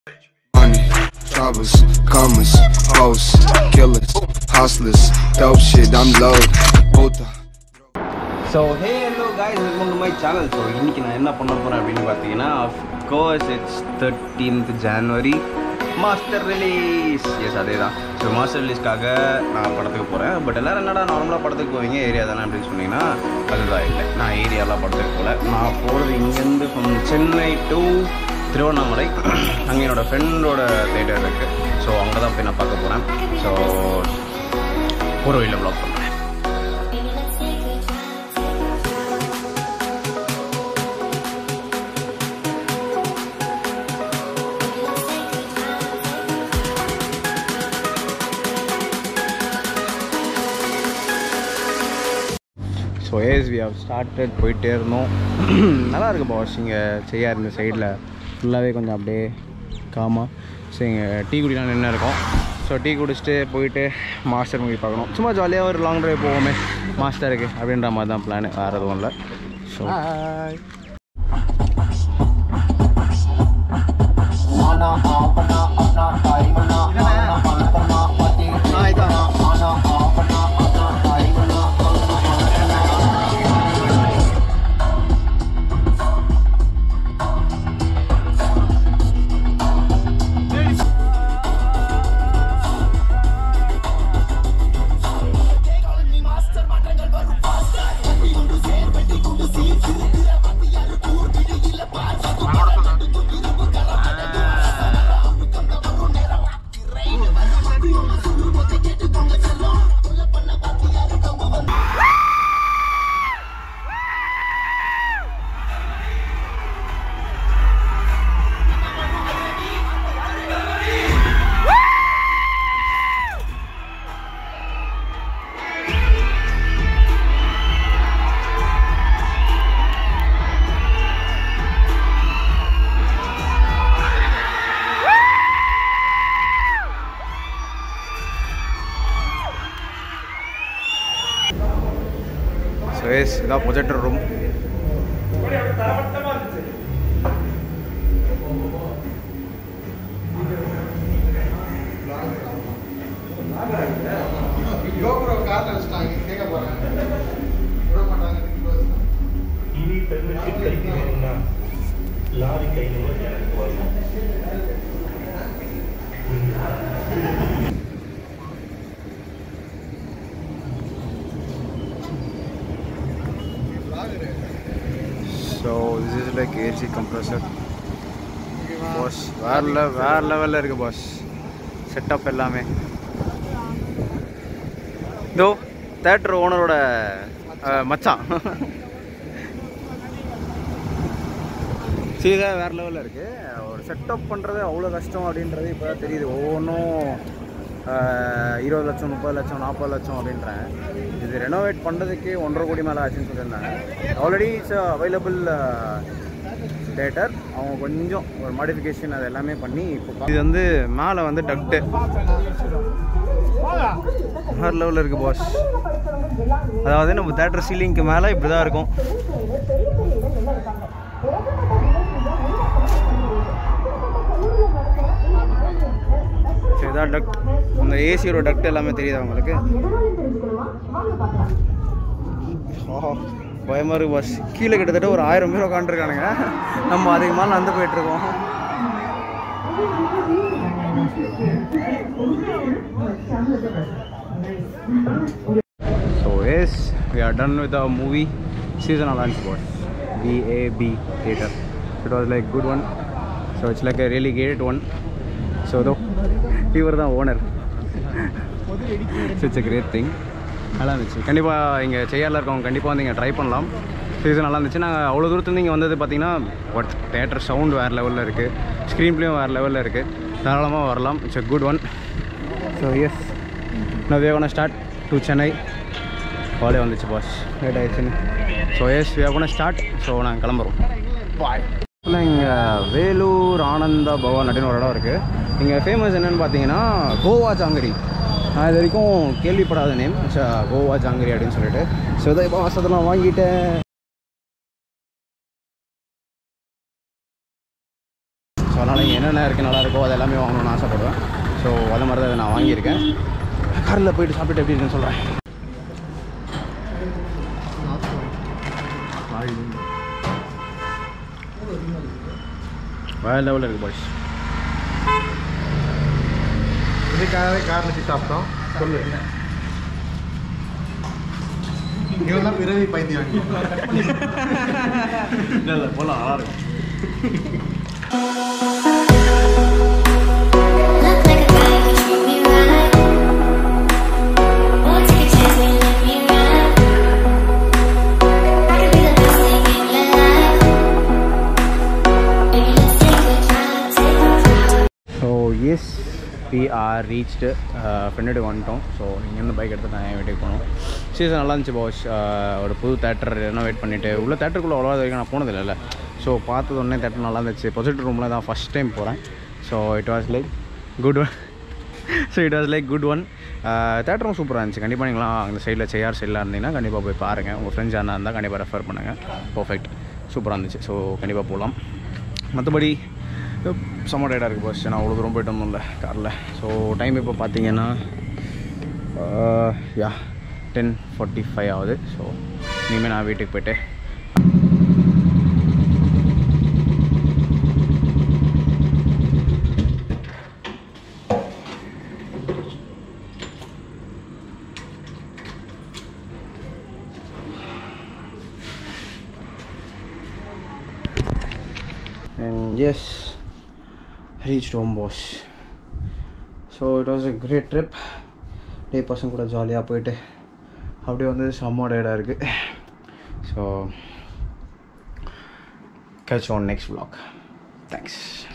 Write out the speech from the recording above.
Money, troubles, commas, hoes, killers, hustlers, dope shit, I'm loaded. Puta. So hey hello guys welcome to my channel so இன்றைக்கி நான் என்ன பண்ண போகிறேன் அப்படின்னு பார்த்தீங்கன்னா of course it's thirteenth January Master release yes அதே தான் ஸோ மாஸ்டர் ரிலீஸ்க்காக நான் படத்துக்கு போகிறேன் பட் எல்லோரும் என்னடா நார்மலாக படத்துக்கு போவீங்க ஏரியா தானே அப்படின்னு சொன்னீங்கன்னா அதுதான் இல்லை நான் ஏரியாலாம் படத்துக்கு போகல நான் போகிறது இங்கேருந்து ஃப்ரம் சென்னை டு திருவண்ணாமலை அங்கே என்னோடய ஃப்ரெண்டோட தேட்டர் இருக்குது ஸோ அங்கே தான் போய் நான் பார்க்க போகிறேன் ஸோ ஒரு வழியில் ப்ளாக் பண்ணுறேன் so as we have started போயிட்டே இருந்தோம் நல்லா இருக்கு பாஸ் இங்கே செய்யா இருந்த சைடில் ஃபுல்லாகவே கொஞ்சம் அப்படியே காமா ஸோ இங்கே டீ குடிலாம் நின்று இருக்கோம் ஸோ டீ குடிச்சிட்டு போயிட்டு மாஸ்டர் மூவி பார்க்கணும் சும்மா ஜாலியாக ஒரு லாங் ட்ரைவ் போவோமே மாஸ்டருக்கு அப்படின்ற மாதிரி தான் பிளான் வேறு எதுவும் இல்லை ஸோ ஸோ எஸ் இதான் ப்ரொஜெக்டர் ரூம் இனி பெண்ணுக்கு கைக்கு வேணும்னா லாரி கையில் எனக்கு வரும் so this is like AC compressor boss வேற லெவ வேற லெவலில் இருக்கு பாஸ் செட்டப் எல்லாமே இதோ தேட்டர் ஓனரோட மச்சான் சீரியஸாக வேறு லெவலில் இருக்குது ஒரு செட்டப் பண்ணுறது அவ்வளோ கஷ்டம் அப்படின்றது இப்போ தான் தெரியுது ஒவ்வொன்றும் இருபது லட்சம் முப்பது லட்சம் நாற்பது லட்சம் அப்படின்றேன் இது ரெனோவேட் பண்ணுறதுக்கே ஒன்றரை கோடி மேலே ஆச்சுன்னு சொல்லியிருந்தாங்க ஆல்ரெடி இட்ஸ் அவைலபிள் தேட்டர் அவங்க கொஞ்சம் ஒரு மாடிஃபிகேஷன் அது எல்லாமே பண்ணி இப்போ இது வந்து மேலே வந்து டக்டு வேறு லெவலில் இருக்குது பாஸ் அதாவது நம்ம தேட்டர் சீலிங்க்கு மேலே இப்படி தான் இருக்கும் ஸோ இதான் டக்ட் அந்த ஏசியோட டக்ட் எல்லாமே தெரியுது அவங்களுக்கு ஓஹோ பயமாக இருக்கு பஸ் கீழே கிட்டத்தட்ட ஒரு ஆயிரம் பேர் உட்காந்துருக்கானுங்க நம்ம அதிகமாக நடந்து போயிட்டுருக்கோம் so yes we are done with a movie season launch boss பிஏபி theatre it was like good one so it's like a really great one so அதோ இவர் தான் owner it's a great thing நல்லா இருந்துச்சு கண்டிப்பாக இங்கே செய்யாரில் இருக்கவங்க கண்டிப்பாக வந்து இங்கே ட்ரை பண்ணலாம் சீசன் நல்லா இருந்துச்சு நாங்கள் அவ்வளோ தூரத்துலேருந்து இங்கே வந்தது பார்த்தீங்கன்னா ஒர்த் தேட்டர் சவுண்ட் வேறு லெவலில் இருக்குது ஸ்க்ரீன் ப்ளேயும் வேறு லெவலில் இருக்குது தாராளமாக வரலாம் it's a good one so yes நான் வேகன ஸ்டார்ட் டு சென்னை காலே வந்துச்சு பாஸ் லேட் ஆயிடுச்சுன்னு so yes we gonna start so நாங்கள் கிளம்புறோம் பாய் இங்கே வேலூர் ஆனந்த பவன் அப்படின்னு ஒரு இடம் இருக்குது இங்கே ஃபேமஸ் என்னென்னு பார்த்தீங்கன்னா கோவா ஜாங்கிரி நான் இது வரைக்கும் கேள்விப்படாத நேம் கோவா ஜாங்கிரி அப்படின்னு சொல்லிட்டு ஸோ இதை இப்போ வசதெல்லாம் வாங்கிட்டேன் ஸோ அதனால் இங்கே என்னென்ன இருக்குது நல்லா இருக்கோ அது எல்லாமே வாங்கணும்னு ஆசைப்படுவேன் ஸோ அது மாதிரி தான் இதை நான் வாங்கியிருக்கேன் காரில் போயிட்டு சாப்பிட்டு எப்படி இருக்குன்னு சொல்கிறேன் வேறு லெவலில் இருக்குது பாய்ஸ் இதுக்காகவே கார் வச்சு சாப்பிட்டோம் சொல்லு இவெல்லாம் பிறவி பைத்தியம் இல்லை இல்லை போகலாம் நல்லா இருக்கும் Look like a guy who treat me right. Won't take a chance when you let me ride. I could be the best thing in your life. Baby, let's take a drive, take a drive. So yes we are reached ஃப்ரெண்டுக்கு வந்துட்டோம் so இங்கேருந்து bike எடுத்து நான் என் வீட்டுக்கு போனோம் season நல்லா இருந்துச்சு pass ஒரு புது தேட்டர் ரெனோவேட் பண்ணிவிட்டு உள்ள தேட்டருக்குள்ளே அவ்வளோ வரைக்கும் நான் போனதில்லைல்ல ஸோ பார்த்தது உடனே தேட்டர் நல்லா இருந்துச்சு ப்ரொஜெக்ட் ரூமில் தான் ஃபஸ்ட் டைம் போகிறேன் so it was like good one so it was like good one தேட்டரும் சூப்பராக இருந்துச்சு கண்டிப்பாக நீங்களாம் அந்த சைடில் செய்யார் சைடில் இருந்தீங்கன்னா கண்டிப்பாக போய் பாருங்கள் உங்கள் ஃப்ரெண்ட்ஸ் யாரா இருந்தால் கண்டிப்பாக ரெஃபர் பண்ணுங்கள் பர்ஃபெக்ட் சூப்பராக இருந்துச்சு ஸோ கண்டிப்பாக போகலாம் மற்றபடி செம்ம டயர்டாக இருக்குது பஸ் நான் அவ்வளோ தூரம் போயிட்டு வந்தோம்ல காரில் ஸோ டைம் இப்போ பார்த்தீங்கன்னா யா டென் ஃபார்ட்டி ஃபைவ் ஆகுது ஸோ இனிமேல் நான் வீட்டுக்கு போயிட்டு and yes reached home boss so it was a great trip டே பசங்க கூட ஜாலியாக போயிட்டு அப்படியே வந்து செம்ம டயர்டாக இருக்குது so catch you on next vlog thanks